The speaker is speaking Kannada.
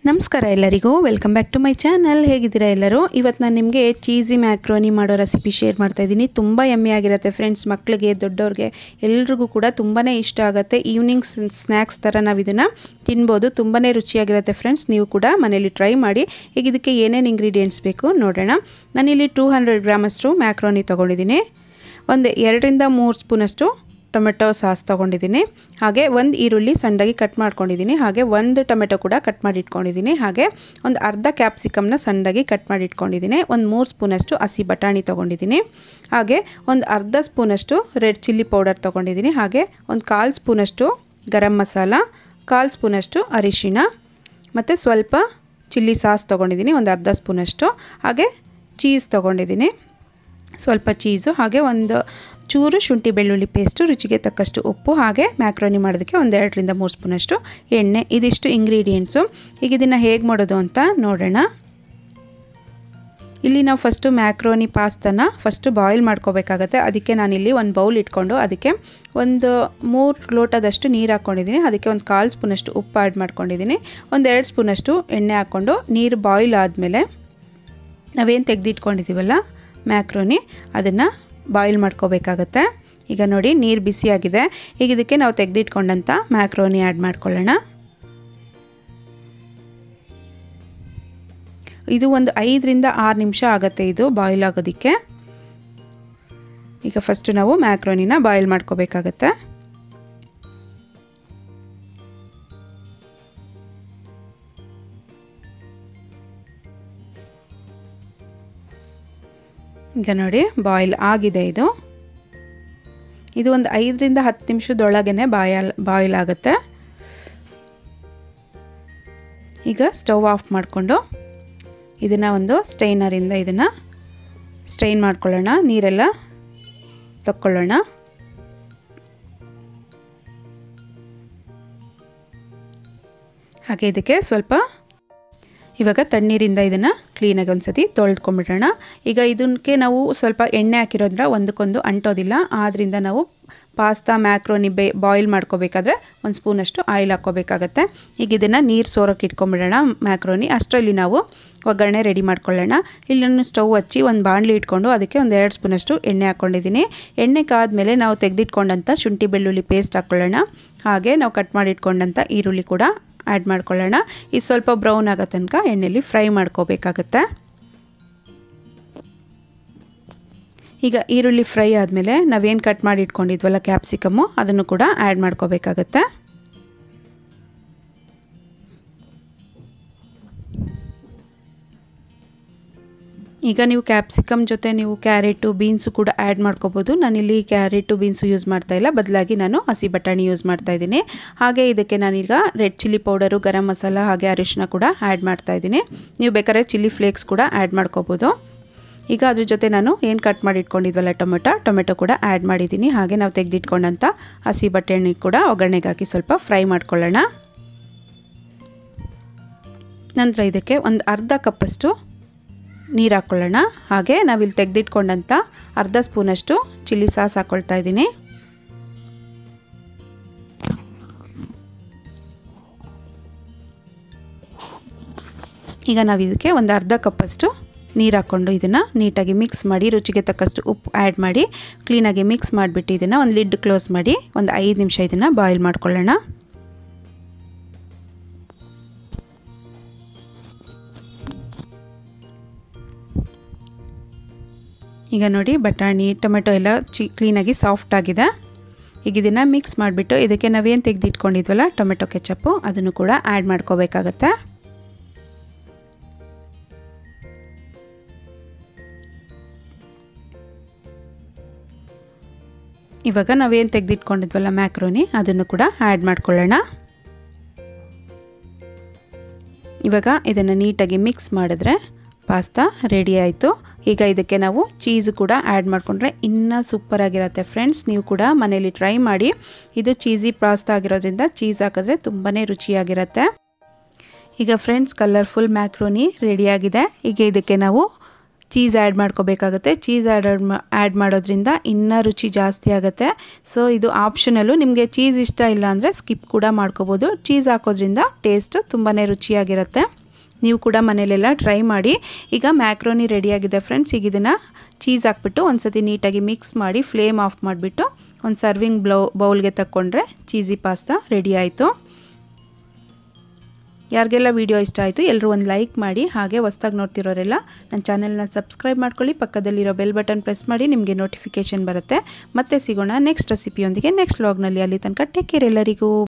ನಮಸ್ಕಾರ ಎಲ್ಲರಿಗೂ welcome back to my channel ಹೇಗಿದ್ದೀರಾ ಎಲ್ಲರೂ ಇವತ್ತು ನಾನು ನಿಮಗೆ ಚೀಸಿ ಮ್ಯಾಕ್ರೋನಿ ಮಾಡೋ ರೆಸಿಪಿ ಶೇರ್ ಮಾಡ್ತಾ ಇದ್ದೀನಿ ತುಂಬ ಯಮ್ಮಿ ಆಗಿರುತ್ತೆ ಫ್ರೆಂಡ್ಸ್ ಮಕ್ಕಳಿಗೆ ದೊಡ್ಡವ್ರಿಗೆ ಎಲ್ರಿಗೂ ಕೂಡ ತುಂಬಾ ಇಷ್ಟ ಆಗುತ್ತೆ ಈವ್ನಿಂಗ್ ಸ್ನ್ಯಾಕ್ಸ್ ಥರ ನಾವು ಇದನ್ನು ತಿನ್ಬೋದು ತುಂಬಾ ರುಚಿಯಾಗಿರುತ್ತೆ ಫ್ರೆಂಡ್ಸ್ ನೀವು ಕೂಡ ಮನೇಲಿ ಟ್ರೈ ಮಾಡಿ ಈಗ ಇದಕ್ಕೆ ಏನೇನು ಇಂಗ್ರೀಡಿಯೆಂಟ್ಸ್ ಬೇಕು ನೋಡೋಣ ನಾನಿಲ್ಲಿ ಟೂ ಹಂಡ್ರೆಡ್ ಗ್ರಾಮಷ್ಟು ಮ್ಯಾಕ್ರೋನಿ ತೊಗೊಂಡಿದ್ದೀನಿ ಒಂದು ಎರಡರಿಂದ ಮೂರು ಸ್ಪೂನಷ್ಟು ಟೊಮೆಟೊ ಸಾಸ್ ತೊಗೊಂಡಿದ್ದೀನಿ ಹಾಗೆ ಒಂದು ಈರುಳ್ಳಿ ಸಣ್ಣದಾಗಿ ಕಟ್ ಮಾಡ್ಕೊಂಡಿದ್ದೀನಿ ಹಾಗೆ ಒಂದು ಟೊಮೆಟೊ ಕೂಡ ಕಟ್ ಮಾಡಿ ಇಟ್ಕೊಂಡಿದ್ದೀನಿ ಹಾಗೆ ಒಂದು ಅರ್ಧ ಕ್ಯಾಪ್ಸಿಕಮ್ನ ಸಣ್ಣದಾಗಿ ಕಟ್ ಮಾಡಿ ಇಟ್ಕೊಂಡಿದ್ದೀನಿ ಒಂದು ಮೂರು ಸ್ಪೂನಷ್ಟು ಹಸಿ ಬಟಾಣಿ ತೊಗೊಂಡಿದ್ದೀನಿ ಹಾಗೆ ಒಂದು ಅರ್ಧ ಸ್ಪೂನಷ್ಟು ರೆಡ್ ಚಿಲ್ಲಿ ಪೌಡರ್ ತೊಗೊಂಡಿದ್ದೀನಿ ಹಾಗೆ ಒಂದು ಕಾಲು ಸ್ಪೂನಷ್ಟು ಗರಂ ಮಸಾಲ ಕಾಲು ಸ್ಪೂನಷ್ಟು ಅರಿಶಿನ ಮತ್ತು ಸ್ವಲ್ಪ ಚಿಲ್ಲಿ ಸಾಸ್ ತೊಗೊಂಡಿದ್ದೀನಿ ಒಂದು ಅರ್ಧ ಸ್ಪೂನಷ್ಟು ಹಾಗೆ ಚೀಸ್ ತೊಗೊಂಡಿದ್ದೀನಿ ಸ್ವಲ್ಪ ಚೀಸು ಹಾಗೆ ಒಂದು ಚೂರು ಶುಂಠಿ ಬೆಳ್ಳುಳ್ಳಿ ಪೇಸ್ಟು ರುಚಿಗೆ ತಕ್ಕಷ್ಟು ಉಪ್ಪು ಹಾಗೆ ಮ್ಯಾಕ್ರೋನಿ ಮಾಡೋದಕ್ಕೆ ಒಂದು ಎರಡರಿಂದ ಮೂರು ಸ್ಪೂನಷ್ಟು ಎಣ್ಣೆ ಇದಿಷ್ಟು ಇಂಗ್ರೀಡಿಯೆಂಟ್ಸು ಈಗ ಇದನ್ನು ಹೇಗೆ ಮಾಡೋದು ಅಂತ ನೋಡೋಣ ಇಲ್ಲಿ ನಾವು ಫಸ್ಟು ಮ್ಯಾಕ್ರೋನಿ ಪಾಸ್ತನ ಫಸ್ಟು ಬಾಯ್ಲ್ ಮಾಡ್ಕೋಬೇಕಾಗತ್ತೆ ಅದಕ್ಕೆ ನಾನಿಲ್ಲಿ ಒಂದು ಬೌಲ್ ಇಟ್ಕೊಂಡು ಅದಕ್ಕೆ ಒಂದು ಮೂರು ಲೋಟದಷ್ಟು ನೀರು ಹಾಕ್ಕೊಂಡಿದ್ದೀನಿ ಅದಕ್ಕೆ ಒಂದು ಕಾಲು ಸ್ಪೂನಷ್ಟು ಉಪ್ಪು ಆ್ಯಡ್ ಮಾಡ್ಕೊಂಡಿದ್ದೀನಿ ಒಂದು ಎರಡು ಸ್ಪೂನಷ್ಟು ಎಣ್ಣೆ ಹಾಕ್ಕೊಂಡು ನೀರು ಬಾಯ್ಲ್ ಆದಮೇಲೆ ನಾವೇನು ತೆಗೆದಿಟ್ಕೊಂಡಿದ್ದೀವಲ್ಲ ಮ್ಯಾಕ್ರೋನಿ ಅದನ್ನು ಬಾಯ್ಲ್ ಮಾಡ್ಕೋಬೇಕಾಗತ್ತೆ ಈಗ ನೋಡಿ ನೀರು ಬಿಸಿಯಾಗಿದೆ ಈಗ ಇದಕ್ಕೆ ನಾವು ತೆಗೆದಿಟ್ಕೊಂಡಂಥ ಮ್ಯಾಕ್ರೋನಿ ಆ್ಯಡ್ ಮಾಡ್ಕೊಳ್ಳೋಣ ಇದು ಒಂದು ಐದರಿಂದ ಆರು ನಿಮಿಷ ಆಗುತ್ತೆ ಇದು ಬಾಯ್ಲ್ ಆಗೋದಕ್ಕೆ ಈಗ ಫಸ್ಟು ನಾವು ಮ್ಯಾಕ್ರೋನಿನ ಬಾಯ್ಲ್ ಮಾಡ್ಕೋಬೇಕಾಗತ್ತೆ ಈಗ ನೋಡಿ ಬಾಯ್ಲ್ ಆಗಿದೆ ಇದು ಇದು ಒಂದು ಐದರಿಂದ ಹತ್ತು ನಿಮಿಷದೊಳಗೇ ಬಾಯಲ್ ಬಾಯ್ಲ್ ಆಗುತ್ತೆ ಈಗ ಸ್ಟವ್ ಆಫ್ ಮಾಡಿಕೊಂಡು ಇದನ್ನು ಒಂದು ಸ್ಟೈನರಿಂದ ಇದನ್ನು ಸ್ಟೈನ್ ಮಾಡ್ಕೊಳ್ಳೋಣ ನೀರೆಲ್ಲ ತಕ್ಕೊಳ್ಳೋಣ ಹಾಗೆ ಇದಕ್ಕೆ ಸ್ವಲ್ಪ ಇವಾಗ ತಣ್ಣೀರಿಂದ ಇದನ್ನು ಕ್ಲೀನಾಗಿ ಒಂದು ಸತಿ ತೊಳೆದ್ಕೊಂಬಿಡೋಣ ಈಗ ಇದಕ್ಕೆ ನಾವು ಸ್ವಲ್ಪ ಎಣ್ಣೆ ಹಾಕಿರೋದ್ರ ಒಂದಕ್ಕೊಂದು ಅಂಟೋದಿಲ್ಲ ಆದ್ದರಿಂದ ನಾವು ಪಾಸ್ತಾ ಮ್ಯಾಕ್ರೋನಿ ಬೇ ಬಾಯ್ಲ್ ಮಾಡ್ಕೋಬೇಕಾದ್ರೆ ಒಂದು ಸ್ಪೂನಷ್ಟು ಆಯಿಲ್ ಹಾಕ್ಕೋಬೇಕಾಗತ್ತೆ ಈಗ ಇದನ್ನು ನೀರು ಸೋರೋಕೆ ಇಟ್ಕೊಂಬಿಡೋಣ ಮ್ಯಾಕ್ರೋನಿ ಅಷ್ಟರಲ್ಲಿ ನಾವು ಒಗ್ಗರಣೆ ರೆಡಿ ಮಾಡ್ಕೊಳ್ಳೋಣ ಇಲ್ಲನ್ನು ಸ್ಟವ್ ಹಚ್ಚಿ ಒಂದು ಬಾಣಲಿ ಇಟ್ಕೊಂಡು ಅದಕ್ಕೆ ಒಂದು ಎರಡು ಸ್ಪೂನಷ್ಟು ಎಣ್ಣೆ ಹಾಕ್ಕೊಂಡಿದ್ದೀನಿ ಎಣ್ಣೆ ಕಾದ್ಮೇಲೆ ನಾವು ತೆಗೆದಿಟ್ಕೊಂಡಂಥ ಶುಂಠಿ ಬೆಳ್ಳುಳ್ಳಿ ಪೇಸ್ಟ್ ಹಾಕ್ಕೊಳ್ಳೋಣ ಹಾಗೆ ನಾವು ಕಟ್ ಮಾಡಿ ಇಟ್ಕೊಂಡಂಥ ಈರುಳ್ಳಿ ಕೂಡ ಆ್ಯಡ್ ಮಾಡ್ಕೊಳ್ಳೋಣ ಇದು ಸ್ವಲ್ಪ ಬ್ರೌನ್ ಆಗೋ ತನಕ ಎಣ್ಣೆಯಲ್ಲಿ ಫ್ರೈ ಮಾಡ್ಕೋಬೇಕಾಗತ್ತೆ ಈಗ ಈರುಳ್ಳಿ ಫ್ರೈ ಆದಮೇಲೆ ನಾವೇನು ಕಟ್ ಮಾಡಿ ಇಟ್ಕೊಂಡಿದ್ವಲ್ಲ ಕ್ಯಾಪ್ಸಿಕಮ್ಮು ಅದನ್ನು ಕೂಡ ಆ್ಯಡ್ ಮಾಡ್ಕೋಬೇಕಾಗತ್ತೆ ಈಗ ನೀವು ಕ್ಯಾಪ್ಸಿಕಮ್ ಜೊತೆ ನೀವು ಕ್ಯಾರೆಟು ಬೀನ್ಸು ಕೂಡ ಆ್ಯಡ್ ಮಾಡ್ಕೋಬೋದು ನಾನಿಲ್ಲಿ ಕ್ಯಾರೆಟು ಬೀನ್ಸು ಯೂಸ್ ಮಾಡ್ತಾ ಇಲ್ಲ ಬದಲಾಗಿ ನಾನು ಹಸಿ ಬಟಾಣಿ ಯೂಸ್ ಮಾಡ್ತಾ ಇದ್ದೀನಿ ಹಾಗೆ ಇದಕ್ಕೆ ನಾನೀಗ red chilli powder garam masala ಹಾಗೆ ಅರಿಶಿನ ಕೂಡ ಆ್ಯಡ್ ಮಾಡ್ತಾ ಇದ್ದೀನಿ ನೀವು ಬೇಕಾದ್ರೆ ಚಿಲ್ಲಿ ಫ್ಲೇಕ್ಸ್ ಕೂಡ ಆ್ಯಡ್ ಮಾಡ್ಕೋಬೋದು ಈಗ ಅದ್ರ ಜೊತೆ ನಾನು ಏನು ಕಟ್ ಮಾಡಿ ಇಟ್ಕೊಂಡಿದ್ವಲ್ಲ ಟೊಮೆಟೊ ಟೊಮೆಟೊ ಕೂಡ ಆ್ಯಡ್ ಮಾಡಿದ್ದೀನಿ ಹಾಗೆ ನಾವು ತೆಗೆದಿಟ್ಕೊಂಡಂಥ ಹಸಿ ಬಟಾಣಿ ಕೂಡ ಒಗ್ಗರಣೆಗೆ ಹಾಕಿ ಸ್ವಲ್ಪ ಫ್ರೈ ಮಾಡ್ಕೊಳ್ಳೋಣ ನಂತರ ಇದಕ್ಕೆ ಒಂದು ಅರ್ಧ ಕಪ್ಪಷ್ಟು ನೀರು ಹಾಕ್ಕೊಳ್ಳೋಣ ಹಾಗೆ ನಾವಿಲ್ಲಿ ತೆಗೆದಿಟ್ಕೊಂಡಂಥ ಅರ್ಧ ಸ್ಪೂನಷ್ಟು ಚಿಲ್ಲಿ ಸಾಸ್ ಹಾಕ್ಕೊಳ್ತಾ ಇದ್ದೀನಿ ಈಗ ನಾವು ಇದಕ್ಕೆ ಒಂದು ಅರ್ಧ ಕಪ್ಪಷ್ಟು ನೀರು ಹಾಕ್ಕೊಂಡು ಇದನ್ನು ನೀಟಾಗಿ ಮಿಕ್ಸ್ ಮಾಡಿ ರುಚಿಗೆ ತಕ್ಕಷ್ಟು ಉಪ್ಪು ಆ್ಯಡ್ ಮಾಡಿ ಕ್ಲೀನಾಗಿ ಮಿಕ್ಸ್ ಮಾಡಿಬಿಟ್ಟು ಇದನ್ನು ಒಂದು ಲಿಡ್ ಕ್ಲೋಸ್ ಮಾಡಿ ಒಂದು ಐದು ನಿಮಿಷ ಇದನ್ನು ಬಾಯ್ಲ್ ಮಾಡ್ಕೊಳ್ಳೋಣ ಈಗ ನೋಡಿ ಬಟಾಣಿ ಟೊಮೆಟೊ ಎಲ್ಲ ಚಿ ಕ್ಲೀನಾಗಿ ಸಾಫ್ಟ್ ಆಗಿದೆ ಈಗ ಇದನ್ನು ಮಿಕ್ಸ್ ಮಾಡಿಬಿಟ್ಟು ಇದಕ್ಕೆ ನಾವೇನು ತೆಗೆದಿಟ್ಕೊಂಡಿದ್ವಲ್ಲ ಟೊಮೆಟೊ ಕೆಚಪ್ಪು ಅದನ್ನು ಕೂಡ ಆ್ಯಡ್ ಮಾಡ್ಕೋಬೇಕಾಗತ್ತೆ ಇವಾಗ ನಾವೇನು ತೆಗೆದಿಟ್ಕೊಂಡಿದ್ವಲ್ಲ ಮ್ಯಾಕ್ರೋನಿ ಅದನ್ನು ಕೂಡ ಆ್ಯಡ್ ಮಾಡ್ಕೊಳ್ಳೋಣ ಇವಾಗ ಇದನ್ನು ನೀಟಾಗಿ ಮಿಕ್ಸ್ ಮಾಡಿದ್ರೆ ಪಾಸ್ತಾ ರೆಡಿ ಆಯಿತು ಈಗ ಇದಕ್ಕೆ ನಾವು ಚೀಸು ಕೂಡ ಆ್ಯಡ್ ಮಾಡಿಕೊಂಡ್ರೆ ಇನ್ನೂ ಸೂಪರಾಗಿರುತ್ತೆ ಫ್ರೆಂಡ್ಸ್ ನೀವು ಕೂಡ ಮನೇಲಿ ಟ್ರೈ ಮಾಡಿ ಇದು ಚೀಸಿ ಪಾಸ್ತಾ ಆಗಿರೋದ್ರಿಂದ ಚೀಸ್ ಹಾಕಿದ್ರೆ ತುಂಬಾ ರುಚಿಯಾಗಿರುತ್ತೆ ಈಗ ಫ್ರೆಂಡ್ಸ್ ಕಲರ್ಫುಲ್ ಮ್ಯಾಕ್ರೋನಿ ರೆಡಿಯಾಗಿದೆ ಈಗ ಇದಕ್ಕೆ ನಾವು ಚೀಸ್ ಆ್ಯಡ್ ಮಾಡ್ಕೋಬೇಕಾಗತ್ತೆ ಚೀಸ್ ಆ್ಯಡ್ ಆ್ಯಡ್ ಮಾಡೋದ್ರಿಂದ ಇನ್ನೂ ರುಚಿ ಜಾಸ್ತಿ ಆಗುತ್ತೆ ಸೊ ಇದು ಆಪ್ಷನಲ್ಲು ನಿಮಗೆ ಚೀಸ್ ಇಷ್ಟ ಇಲ್ಲ ಅಂದರೆ ಸ್ಕಿಪ್ ಕೂಡ ಮಾಡ್ಕೋಬೋದು ಚೀಸ್ ಹಾಕೋದ್ರಿಂದ ಟೇಸ್ಟು ತುಂಬಾ ರುಚಿಯಾಗಿರುತ್ತೆ ನೀವು ಕೂಡ ಮನೇಲೆಲ್ಲ ಟ್ರೈ ಮಾಡಿ ಈಗ ಮ್ಯಾಕ್ರೋನಿ ರೆಡಿಯಾಗಿದೆ ಫ್ರೆಂಡ್ಸ್ ಈಗ ಇದನ್ನು ಚೀಸ್ ಹಾಕ್ಬಿಟ್ಟು ಒಂದು ಸತಿ ನೀಟಾಗಿ ಮಿಕ್ಸ್ ಮಾಡಿ ಫ್ಲೇಮ್ ಆಫ್ ಮಾಡಿಬಿಟ್ಟು ಒಂದು ಸರ್ವಿಂಗ್ ಬ್ಲೌ ಬೌಲ್ಗೆ ತಕ್ಕೊಂಡ್ರೆ ಚೀಸಿ ಪಾಸ್ತಾ ರೆಡಿ ಆಯಿತು ಯಾರಿಗೆಲ್ಲ ವೀಡಿಯೋ ಇಷ್ಟ ಆಯಿತು ಎಲ್ಲರೂ ಒಂದು ಲೈಕ್ ಮಾಡಿ ಹಾಗೆ ಹೊಸ್ದಾಗಿ ನೋಡ್ತಿರೋರೆಲ್ಲ ನನ್ನ ಚಾನೆಲ್ನ ಸಬ್ಸ್ಕ್ರೈಬ್ ಮಾಡ್ಕೊಳ್ಳಿ ಪಕ್ಕದಲ್ಲಿರೋ ಬೆಲ್ ಬಟನ್ ಪ್ರೆಸ್ ಮಾಡಿ ನಿಮಗೆ ನೋಟಿಫಿಕೇಷನ್ ಬರುತ್ತೆ ಮತ್ತೆ ಸಿಗೋಣ ನೆಕ್ಸ್ಟ್ ರೆಸಿಪಿಯೊಂದಿಗೆ ನೆಕ್ಸ್ಟ್ ವ್ಲಾಗ್ನಲ್ಲಿ ಅಲ್ಲಿ ತನಕ ಟೇಕ್ ಕೇರ್ ಎಲ್ಲರಿಗೂ